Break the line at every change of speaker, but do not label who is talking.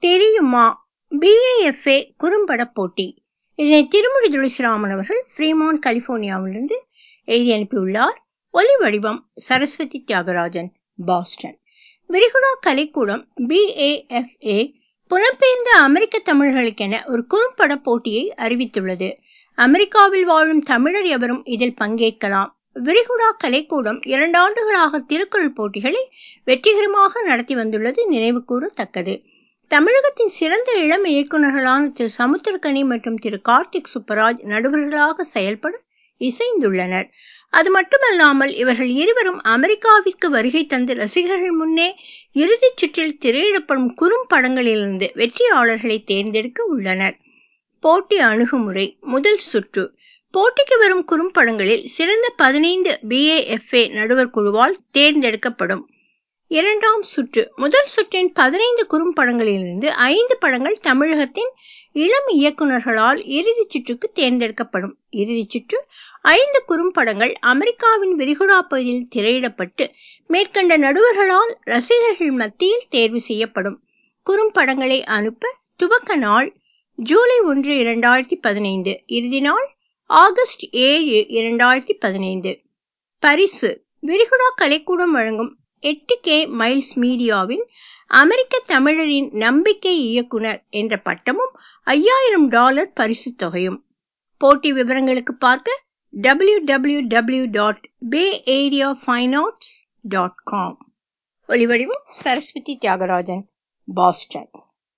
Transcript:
தெரியுமா பிஏஎஃப்ஏ குறும்பட போட்டி இதனை திருமுடி துளசிராமன் அவர்கள் ஃப்ரீமான் கலிபோர்னியாவிலிருந்து எழுதி அனுப்பியுள்ளார் ஒலி வடிவம் சரஸ்வதி தியாகராஜன் பாஸ்டன் விரிகுடா கலைக்கூடம் பிஏஎஃப்ஏ புலம்பெயர்ந்த அமெரிக்க தமிழர்களுக்கென ஒரு குறும்பட போட்டியை அறிவித்துள்ளது அமெரிக்காவில் வாழும் தமிழர் எவரும் இதில் பங்கேற்கலாம் விரிகுடா கலைக்கூடம் இரண்டு ஆண்டுகளாக திருக்குறள் போட்டிகளை வெற்றிகரமாக நடத்தி வந்துள்ளது நினைவு கூறத்தக்கது தமிழகத்தின் சிறந்த இளம் இயக்குநர்களான திரு சமுத்திரக்கனி மற்றும் திரு கார்த்திக் சுப்பராஜ் நடுவர்களாக செயல்பட இசைந்துள்ளனர் அது மட்டுமல்லாமல் இவர்கள் இருவரும் அமெரிக்காவிற்கு வருகை தந்து ரசிகர்கள் முன்னே இறுதிச் சுற்றில் திரையிடப்படும் குறும்படங்களிலிருந்து வெற்றியாளர்களை தேர்ந்தெடுக்க உள்ளனர் போட்டி அணுகுமுறை முதல் சுற்று போட்டிக்கு வரும் குறும்படங்களில் சிறந்த பதினைந்து பிஏஎஃப்ஏ நடுவர் குழுவால் தேர்ந்தெடுக்கப்படும் இரண்டாம் சுற்று முதல் சுற்றின் பதினைந்து குறும்படங்களிலிருந்து ஐந்து படங்கள் தமிழகத்தின் இளம் இயக்குநர்களால் இறுதிச் சுற்றுக்கு தேர்ந்தெடுக்கப்படும் இறுதிச் சுற்று ஐந்து குறும்படங்கள் அமெரிக்காவின் விரிகுடா பகுதியில் திரையிடப்பட்டு மேற்கண்ட நடுவர்களால் ரசிகர்கள் மத்தியில் தேர்வு செய்யப்படும் குறும்படங்களை அனுப்ப துவக்க நாள் ஜூலை ஒன்று இரண்டாயிரத்தி பதினைந்து இறுதி நாள் ஆகஸ்ட் ஏழு இரண்டாயிரத்தி பதினைந்து பரிசு விரிகுடா கலைக்கூடம் வழங்கும் எட்டு கே மைல்ஸ் மீடியாவின் அமெரிக்க தமிழரின் நம்பிக்கை இயக்குனர் என்ற பட்டமும் ஐயாயிரம் டாலர் பரிசு தொகையும் போட்டி விவரங்களுக்கு பார்க்க W W W dot Bay Area fine arts dot com ஒலிவடிவம் சரஸ்வதி தியாகராஜன் பாஸ்டன்